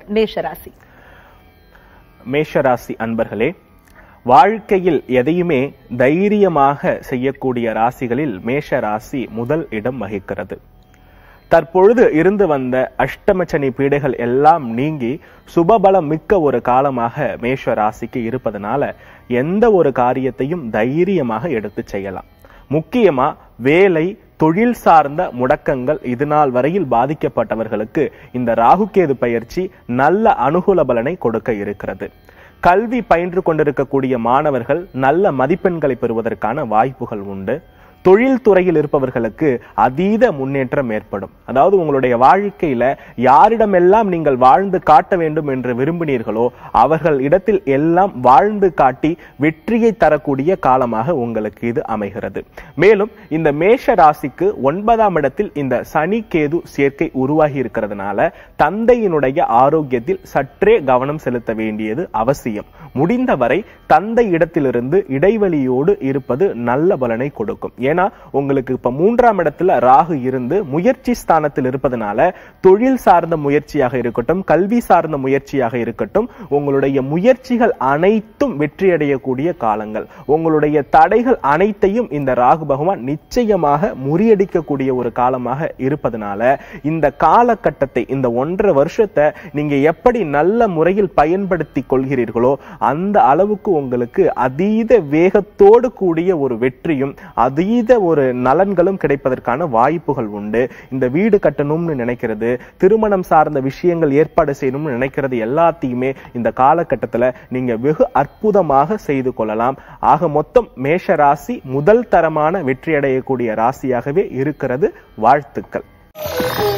மேஷராசி மேஷராசி அன்பர்களே வாழ்க்கையில் எதையுமே தைரியமாக செய்யக்கூடிய ராசிகளில் மேஷ ராசி முதல் இடம் வகிக்கிறது தற்பொழுது இருந்து வந்த அஷ்டமச்சனி பீடைகள் எல்லாம் நீங்கி சுபபலம் மிக்க ஒரு காலமாக மேஷ ராசிக்கு இருப்பதனால எந்த ஒரு காரியத்தையும் தைரியமாக எடுத்து செய்யலாம் முக்கியமா வேலை தொழில் சார்ந்த முடக்கங்கள் இது நாள் வரையில் பாதிக்கப்பட்டவர்களுக்கு இந்த ராகுகேது பயிற்சி நல்ல அனுகூல பலனை கொடுக்க இருக்கிறது கல்வி பயின்று கொண்டிருக்கக்கூடிய மாணவர்கள் நல்ல மதிப்பெண்களை பெறுவதற்கான வாய்ப்புகள் உண்டு தொழில் துறையில் இருப்பவர்களுக்கு அதீத முன்னேற்றம் ஏற்படும் அதாவது உங்களுடைய வாழ்க்கையில யாரிடமெல்லாம் நீங்கள் வாழ்ந்து காட்ட வேண்டும் என்று விரும்பினீர்களோ அவர்கள் இடத்தில் எல்லாம் வாழ்ந்து காட்டி வெற்றியை தரக்கூடிய காலமாக உங்களுக்கு இது அமைகிறது மேலும் இந்த மேஷ ராசிக்கு ஒன்பதாம் இடத்தில் இந்த சனி கேது சேர்க்கை உருவாகி இருக்கிறதுனால தந்தையினுடைய ஆரோக்கியத்தில் சற்றே கவனம் செலுத்த வேண்டியது அவசியம் முடிந்தவரை தந்தை இடத்திலிருந்து இடைவெளியோடு இருப்பது நல்ல பலனை கொடுக்கும் ஏன்னா உங்களுக்கு இப்ப மூன்றாம் இடத்துல ராகு இருந்து முயற்சி ஸ்தானத்தில் இருப்பதனால தொழில் சார்ந்த முயற்சியாக இருக்கட்டும் கல்வி சார்ந்த முயற்சியாக இருக்கட்டும் உங்களுடைய முயற்சிகள் அனைத்தும் வெற்றியடையக்கூடிய காலங்கள் உங்களுடைய தடைகள் அனைத்தையும் இந்த ராகு பகவான் நிச்சயமாக முறியடிக்கக்கூடிய ஒரு காலமாக இருப்பதனால இந்த காலகட்டத்தை இந்த ஒன்றரை வருஷத்தை நீங்க எப்படி நல்ல முறையில் பயன்படுத்தி கொள்கிறீர்களோ அந்த அளவுக்கு உங்களுக்கு அதீத வேகத்தோடு கூடிய ஒரு வெற்றியும் அதீத ஒரு நலன்களும் கிடைப்பதற்கான வாய்ப்புகள் உண்டு இந்த வீடு கட்டணும்னு நினைக்கிறது திருமணம் சார்ந்த விஷயங்கள் ஏற்பாடு செய்யணும்னு நினைக்கிறது எல்லாத்தையுமே இந்த காலகட்டத்துல நீங்க வெகு அற்புதமாக செய்து கொள்ளலாம் ஆக மொத்தம் மேஷ ராசி முதல் தரமான வெற்றி அடையக்கூடிய ராசியாகவே இருக்கிறது வாழ்த்துக்கள்